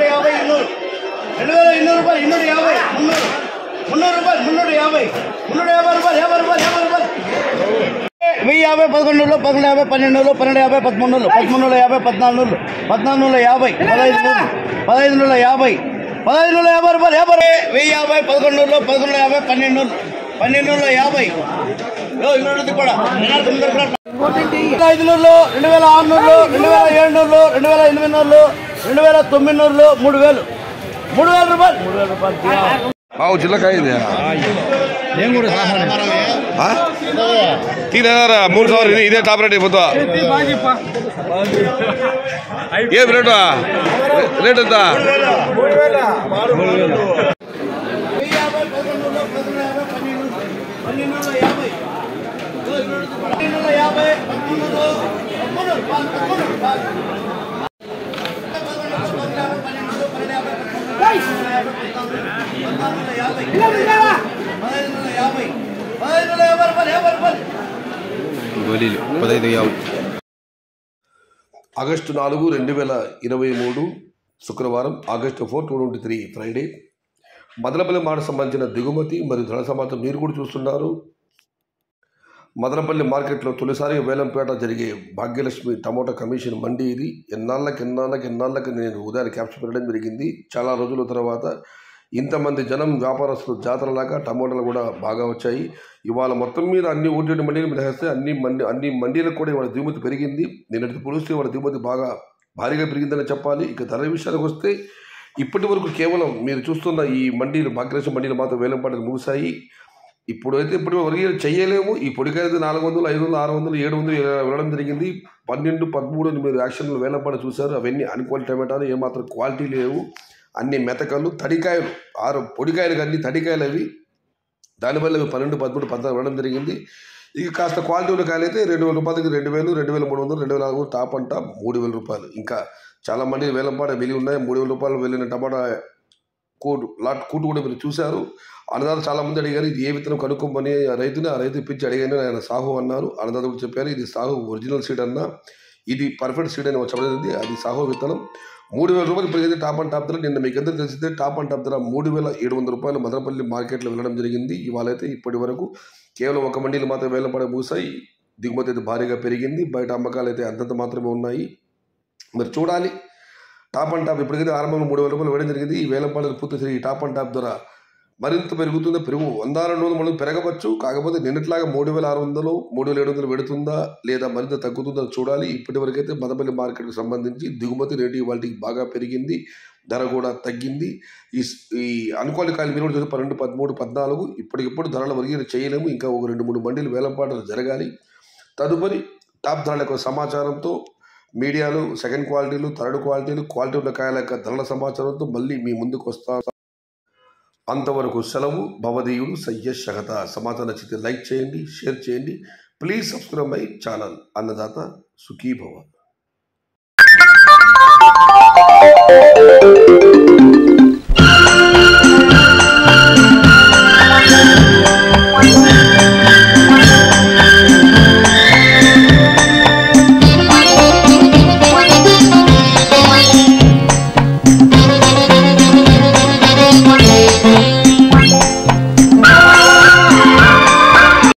నూట యాభై ఇన్నూరు రెండు వేల ఇన్నూరు రూపాయలు ఇన్నూరు యాభై మున్నూరు మున్నూరు రూపాయలు మున్నూరు యాభై మున్నూరు యాభై రూపాయలు యాభై రూపాయలు యాభై రూపాయలు వెయ్యి యాభై పదకొండు వందలు పదకొండు యాభై పన్నెండు వందలు పన్నెండు యాభై పదమూడు వందలు పదమూడు వందల యాభై పద్నాలుగు వందలు పద్నాలుగు వందల యాభై పదహైదు వందలు పదహైదు వందల యాభై పదహైదు వందల యాభై రూపాయలు యాభై రూపాయలు. వెయ్యి యాభై పదకొండు వందలు పదకొండు వందల యాభై పన్నెండు వందలు పన్నెండు వందల యాభై ఓ, ఇన్నోటి కూడా ఐదు నూరులు రెండు వేల ఆరు నూరులు రెండు వేల ఏడు నూరులు రెండు వేల ఎనిమిది నూరులు రెండు వేల తొమ్మిది నూరులు మూడు వేలు మూడు వేల రూపాయలు మూడు వేల రూపాయలు పావు చిల్లకాయ ಇದೆ నేను కూడా ತೀನ್ ಹಜಾರ ಮೂರು ಸಾವಿರ ಇದೆ ಇದೇ ಟಾಪ್ ರೇಟ್ ಇವತ್ತು ಏನ್ ರೇಟು ರೇಟ್ ಅಂತ వెయ్యి యాభై పదకొండు వందలు పదకొండు యాభై పన్నెండు పన్నెండు వందల యాభై పన్నెండు వందల యాభై పదమూడు వందలు పదమూడు పదమూడు ఆగస్టు నాలుగు రెండు వేల ఇరవై మూడు శుక్రవారం August four two twenty three Friday Madanapalle మాట సంబంధించిన దిగుమతి మరియు ధన సమాచారం మీరు కూడా చూస్తున్నారు మదనపల్లి మార్కెట్లో తొలిసారిగా వేలంపేట జరిగే భాగ్యలక్ష్మి టమోటా కమిషన్ మండి ఇది ఎన్నాళ్ళకి ఎన్నాళ్ళకి ఎన్నాళ్ళకి నేను ఉదయాన్ని క్యాప్చర్ పెట్టడం జరిగింది చాలా రోజుల తర్వాత ఇంతమంది జనం వ్యాపారస్తులు జాతరలాగా టమోటాలు కూడా బాగా వచ్చాయి ఇవాళ మొత్తం మీద అన్ని ఊటి మండీలు మినహాయిస్తే అన్ని మండి అన్ని మండీలకు కూడా ఇవాళ దిగుమతి పెరిగింది నిన్నటి పోలిస్తే ఇవాళ దిగుమతి బాగా భారీగా పెరిగిందని చెప్పాలి ఇక ధర విషయానికి వస్తే ఇప్పటి వరకు కేవలం మీరు చూస్తున్న ఈ మండీలు భాగ్యలక్ష్మి మండీలు మాత్రం వేలంపాటలు ముగిశాయి ఇప్పుడైతే ఇప్పుడు వరకు చేయలేము ఈ పొడికాయలు నాలుగు వందలు ఐదు వందలు ఆరు వందలు ఏడు వందలు ఇలా వెళ్ళడం జరిగింది పన్నెండు పదమూడు అని మీరు యాక్షన్లు వేలంపాట చూశారు అవన్నీ అన్క్వాలిటీ టమాటాలు ఏమాత్రం క్వాలిటీ లేవు అన్ని మెతకలు తడికాయలు ఆరు పొడికాయలు కానీ తడికాయలు అవి దానివల్ల అవి పన్నెండు పదమూడు పద్నాలుగు వెళ్ళడం జరిగింది ఇక కాస్త క్వాలిటీ ఉన్న కాయలు అయితే రెండు వేల రూపాయలకి రెండు వేలు రెండు వేల మూడు వందలు రెండు వేల నాలుగు టాప్ అంట మూడు వేల రూపాయలు ఇంకా చాలా మంది వేలంపాట వెలి ఉన్నాయి మూడు వేల రూపాయలు వెళ్ళిన టమాటా కోటు లాట్ కూటు కూడా మీరు చూశారు అన్నదాత చాలా మంది అడిగారు ఇది ఏ విత్తనం కనుక్కోమని ఆ రైతుని ఆ రైతు ఇప్పించి అడిగాను ఆయన సాహు అన్నారు అన్నదాత కూడా చెప్పారు ఇది సాహు ఒరిజినల్ సీడ్ అన్న ఇది పర్ఫెక్ట్ సీడ్ అని చెప్పబడింది అది సాహు విత్తనం మూడు వేల రూపాయలు ఇప్పుడు ఏదైతే టాప్ అండ్ టాప్ ధర నిన్న మీకు ఎంత తెలిసిందే టాప్ అండ్ టాప్ ధర మూడు వేల ఏడు వందల రూపాయలు మదనపల్లి మార్కెట్లో వెళ్ళడం జరిగింది ఇవాళ అయితే ఇప్పటి వరకు కేవలం ఒక మండీలు మాత్రం వేలంపడ మూసాయి దిగుమతి అయితే భారీగా పెరిగింది బయట అమ్మకాలు అయితే అంతంత మాత్రమే ఉన్నాయి మీరు చూడాలి టాప్ అండ్ టాప్ ఇప్పటికైతే ఆరంభంలో మూడు వేల రూపాయలు వేయడం జరిగింది ఈ వేలంపాటలు పూర్తి ఈ టాప్ అండ్ టాప్ ధర మరింత పెరుగుతుందా పెరుగు వంద రెండు వందలు మూడు పెరగవచ్చు కాకపోతే నిన్నట్లాగా మూడు వేల ఆరు వందలు మూడు వేల ఏడు వందలు పెడుతుందా లేదా మరింత తగ్గుతుందా చూడాలి ఇప్పటి వరకైతే మదపల్లి మార్కెట్కి సంబంధించి దిగుమతి రేటు వాటికి బాగా పెరిగింది ధర కూడా తగ్గింది ఈ స్- ఈ అనుకోని కాయలు మీరు కూడా చూస్తే పన్నెండు పదమూడు పద్నాలుగు ఇప్పటికిప్పుడు ధరల వరకు చేయలేము ఇంకా ఒక రెండు మూడు మండీలు వేలంపాటలు జరగాలి తదుపరి టాప్ ధరల యొక్క సమాచారంతో మీడియాలు సెకండ్ క్వాలిటీలు థర్డ్ క్వాలిటీలు క్వాలిటీ ఉన్న కాయల యొక్క ధరల సమాచారంతో మళ్ళీ మీ ముందుకు వస్తా అంతవరకు సెలవు భవదీయుడు సయ్య శగత సమాచారం నచ్చితే లైక్ చేయండి షేర్ చేయండి please subscribe my channel Annadata Sukhibhava